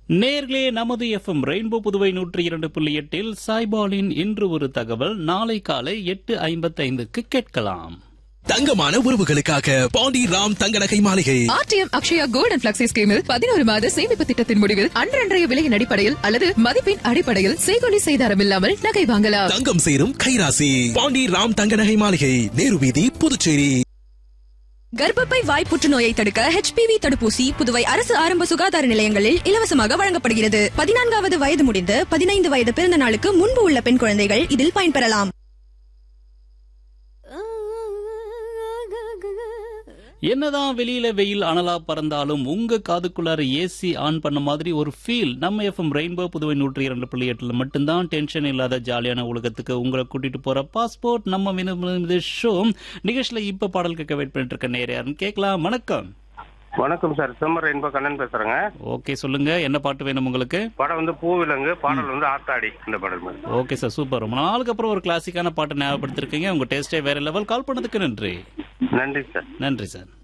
நேர்களே நமது FM rainbow Puduvai நூற்றி இரண்டு புள்ளி எட்டில் சாய்பாலின் இன்று ஒரு தகவல் நாளை காலை எட்டு ஐம்பத்தைந்துக்கு கேட்கலாம் தங்கமான உறவுகளுக்காக பாண்டி ராம் தங்க நகை மாளிகை RTM Akshaya gold and flexi ஸ்கீமில் பதினோரு மாத சேமிப்பு திட்டத்தின் முடிவில் அன்றன்றைய விலையின் அடிப்படையில் அல்லது மதிப்பின் அடிப்படையில் செய்கொலி செய்தாரம் இல்லாமல் நகை வாங்கலாம் தங்கம் சேரும் கைராசி பாண்டி ராம் தங்க நகை மாளிகை நேரு வீதி புதுச்சேரி கர்ப்பப்பை வாய் புற்றுநோயை தடுக்க ஹெச்பிவி தடுப்பூசி புதுவை அரசு ஆரம்ப சுகாதார நிலையங்களில் இலவசமாக வழங்கப்படுகிறது பதினான்காவது வயது முடிந்து பதினைந்து வயது பிறந்த நாளுக்கு முன்பு உள்ள பெண் குழந்தைகள் இதில் பயன்பெறலாம் என்னதான் வெளியில வெயில் அனலா பறந்தாலும் உங்க காதுக்குள்ளார ஏசி ஆன் பண்ண மாதிரி ஒரு ஃபீல் நம்ம எஃப்எம் ரெயின்போ புதுவை நூற்றி இரண்டு புள்ளி எட்டுல மட்டும்தான் டென்ஷன் இல்லாத ஜாலியான உலகத்துக்கு உங்களை கூட்டிட்டு போற பாஸ்போர்ட் நம்ம வினோத ஷோ நிகழ்ச்சியில இப்ப பாடல் கேட்க வெயிட் பண்ணிட்டு இருக்க நேரம் யாருன்னு கேட்கலாம் வணக்கம் வணக்கம் சார் சிம்மர் ரெயின்போ கண்ணன் பேசுறேங்க ஓகே சொல்லுங்க என்ன பாட்டு வேணும் உங்களுக்கு படம் வந்து பூவிலங்கு பாடல் வந்து ஆத்தாடி இந்த பாடல் மாதிரி ஓகே சார் சூப்பர் ரொம்ப நாளுக்கு அப்புறம் ஒரு கிளாசிக்கான பாட்டு ஞாபகப்படுத்திருக்கீங்க உங்க டேஸ்டே வேற லெவல் கால் பண்ணதுக்கு நன்றி நன்றி சார் நன்றி சார்